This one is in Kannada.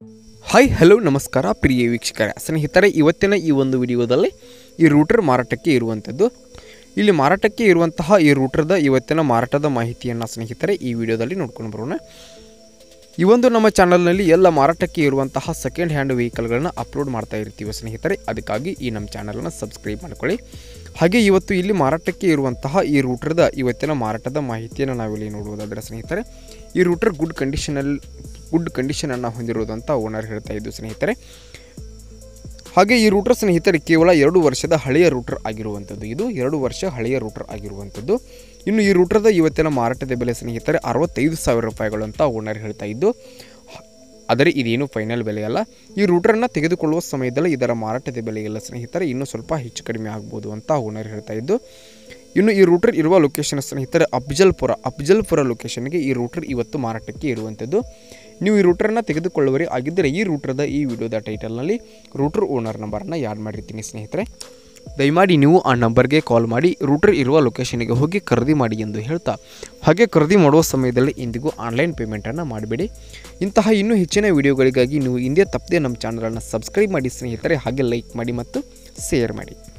ಹಾಯ್ ಹಲೋ ನಮಸ್ಕಾರ ಪ್ರಿಯ ವೀಕ್ಷಕರೇ ಸ್ನೇಹಿತರೆ ಇವತ್ತಿನ ಈ ಒಂದು ವಿಡಿಯೋದಲ್ಲಿ ಈ ರೂಟರ್ ಮಾರಾಟಕ್ಕೆ ಇರುವಂಥದ್ದು ಇಲ್ಲಿ ಮಾರಾಟಕ್ಕೆ ಇರುವಂತಹ ಈ ರೂಟರ್ದ ಇವತ್ತಿನ ಮಾರಾಟದ ಮಾಹಿತಿಯನ್ನು ಸ್ನೇಹಿತರೆ ಈ ವಿಡಿಯೋದಲ್ಲಿ ನೋಡ್ಕೊಂಡು ಬರೋಣ ಈ ಒಂದು ನಮ್ಮ ಚಾನಲ್ನಲ್ಲಿ ಎಲ್ಲ ಮಾರಾಟಕ್ಕೆ ಇರುವಂತಹ ಸೆಕೆಂಡ್ ಹ್ಯಾಂಡ್ ವೆಹಿಕಲ್ಗಳನ್ನ ಅಪ್ಲೋಡ್ ಮಾಡ್ತಾ ಇರ್ತೀವಿ ಸ್ನೇಹಿತರೆ ಅದಕ್ಕಾಗಿ ಈ ನಮ್ಮ ಚಾನಲನ್ನು ಸಬ್ಸ್ಕ್ರೈಬ್ ಮಾಡ್ಕೊಳ್ಳಿ ಹಾಗೆ ಇವತ್ತು ಇಲ್ಲಿ ಮಾರಾಟಕ್ಕೆ ಇರುವಂತಹ ಈ ರೂಟರ್ದ ಇವತ್ತಿನ ಮಾರಾಟದ ಮಾಹಿತಿಯನ್ನು ನಾವಿಲ್ಲಿ ನೋಡುವುದಾದರೆ ಸ್ನೇಹಿತರೆ ಈ ರೂಟರ್ ಗುಡ್ ಕಂಡೀಷನಲ್ಲಿ ಗುಡ್ ಕಂಡೀಷನನ್ನು ಹೊಂದಿರುವುದು ಅಂತ ಓನರ್ ಹೇಳ್ತಾ ಇದ್ದು ಸ್ನೇಹಿತರೆ ಹಾಗೆ ಈ ರೂಟರ್ ಸ್ನೇಹಿತರೆ ಕೇವಲ ಎರಡು ವರ್ಷದ ಹಳೆಯ ರೂಟರ್ ಆಗಿರುವಂಥದ್ದು ಇದು ಎರಡು ವರ್ಷ ಹಳೆಯ ರೂಟರ್ ಆಗಿರುವಂಥದ್ದು ಇನ್ನು ಈ ರೂಟರ್ದ ಇವತ್ತಿನ ಮಾರಾಟದ ಬೆಲೆ ಸ್ನೇಹಿತರೆ ಅರವತ್ತೈದು ಸಾವಿರ ರೂಪಾಯಿಗಳು ಅಂತ ಓನರ್ ಹೇಳ್ತಾ ಇದ್ದು ಆದರೆ ಇದೇನು ಫೈನಲ್ ಬೆಲೆ ಅಲ್ಲ ಈ ರೂಟರನ್ನು ತೆಗೆದುಕೊಳ್ಳುವ ಸಮಯದಲ್ಲಿ ಇದರ ಮಾರಾಟದ ಬೆಲೆ ಇಲ್ಲ ಸ್ನೇಹಿತರೆ ಇನ್ನೂ ಸ್ವಲ್ಪ ಹೆಚ್ಚು ಕಡಿಮೆ ಆಗ್ಬೋದು ಅಂತ ಓನರ್ ಹೇಳ್ತಾ ಇದ್ದು ಇನ್ನು ಈ ರೂಟರ್ ಇರುವ ಲೊಕೇಶನ್ ಸ್ನೇಹಿತರೆ ಅಫ್ಜಲ್ಪುರ ಅಫ್ಜಲ್ಪುರ ಲೊಕೇಶನ್ಗೆ ಈ ರೂಟರ್ ಇವತ್ತು ಮಾರಾಟಕ್ಕೆ ಇರುವಂಥದ್ದು ನೀವು ಈ ರೂಟರನ್ನು ತೆಗೆದುಕೊಳ್ಳುವರೆ ಆಗಿದ್ದರೆ ಈ ರೂಟರ್ದ ಈ ವಿಡಿಯೋದ ಟೈಟಲ್ನಲ್ಲಿ ರೂಟರ್ ಓನರ್ ನಂಬರನ್ನು ಯಾಡ್ ಮಾಡಿರ್ತೀನಿ ಸ್ನೇಹಿತರೆ ದಯಮಾಡಿ ನೀವು ಆ ನಂಬರ್ಗೆ ಕಾಲ್ ಮಾಡಿ ರೂಟರ್ ಇರುವ ಲೊಕೇಶನ್ಗೆ ಹೋಗಿ ಖರೀದಿ ಮಾಡಿ ಎಂದು ಹೇಳ್ತಾ ಹಾಗೆ ಖರೀದಿ ಮಾಡುವ ಸಮಯದಲ್ಲಿ ಇಂದಿಗೂ ಆನ್ಲೈನ್ ಪೇಮೆಂಟನ್ನು ಮಾಡಬೇಡಿ ಇಂತಹ ಇನ್ನೂ ಹೆಚ್ಚಿನ ವಿಡಿಯೋಗಳಿಗಾಗಿ ನೀವು ಹಿಂದೆ ತಪ್ಪದೆ ನಮ್ಮ ಚಾನಲನ್ನು ಸಬ್ಸ್ಕ್ರೈಬ್ ಮಾಡಿ ಸ್ನೇಹಿತರೆ ಹಾಗೆ ಲೈಕ್ ಮಾಡಿ ಮತ್ತು ಶೇರ್ ಮಾಡಿ